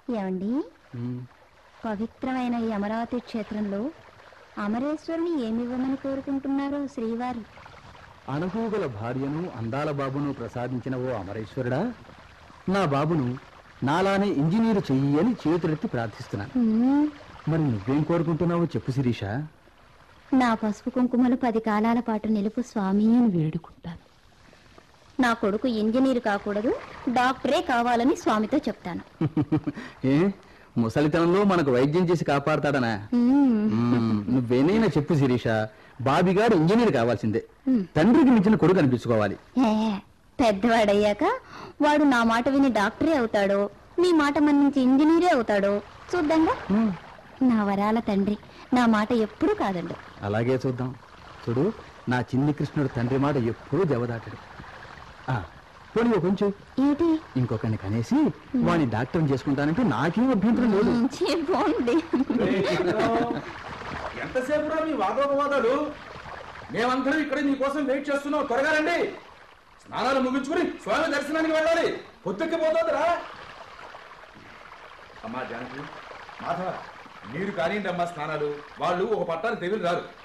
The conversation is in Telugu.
ఏమండి ఉమ్, పవిత్రమైన ఈ అమరావతి క్షేత్రంలో అమరేశ్వరుని ఏమివ్వమని కోరుకుంటున్నారు శ్రీవారు అణహూగల భార్యను అందాల బాబును ప్రసాదించిన ఓ అమరేశ్వరుడా నా బాబును నాలానే ఇంజనీరు చెయ్యి అని చేతులెత్తి ప్రార్థిస్తున్నాను హ్మ్, మరి నువ్వేం కోరుకుంటున్నావో చెప్పు శిరీష నా పసుపు కుంకుమలు పది కాలాల పాటు నిలుపు స్వామి అని వేడుకుంటాను నా కొడుకు ఇంజనీర్ కాకూడదు డాక్టరే కావాలని స్వామితో చెప్తాను ఏ ముసలితనంలో మనకు వైద్యం చేసి కాపాడతాడనా హ్మ్, మ్మ్, నువ్వేనైనా చెప్పు శిరీష బాబిగాడు ఇంజనీర్ కావాల్సిందే తండ్రికి మించిన కొడుకు అనిపించుకోవాలి ఏ, పెద్దవాడయ్యాక వాడు నా మాట విని డాక్టరే అవుతాడో మీ మాట మన్నించి ఇంజనీరే అవుతాడో చూద్దాంగా మ్మ్, నా వరాల తండ్రి నా మాట ఎప్పుడూ కాదండు అలాగే చూద్దాం చూడు నా చిన్ని కృష్ణుడు తండ్రి మాట ఎప్పుడూ దెబ్బదాటాడు ఆ, పోనీ ఓ కొంచెం ఏంటి ఇంకొకరిని కనేసి వాడిని డాక్టర్ చేసుకుంటానంటే నాకేం అభ్యంతరం లేదు ఛీ, పోండి ఎంతసేపు రా మీ వాదోపవాదాలు మేమందరం ఇక్కడ నీకోసం వెయిట్ చేస్తున్నాం త్వరగా రండి స్నానాలు ముగించుకుని స్వామి దర్శనానికి వెళ్ళాలి పొద్దుక్కిపోతుందిరా అమ్మా జానకి మాధవ మీరు కానివ్వండి అమ్మా స్నానాలు వాళ్ళు ఒక పట్టాలు తెవిలు రారు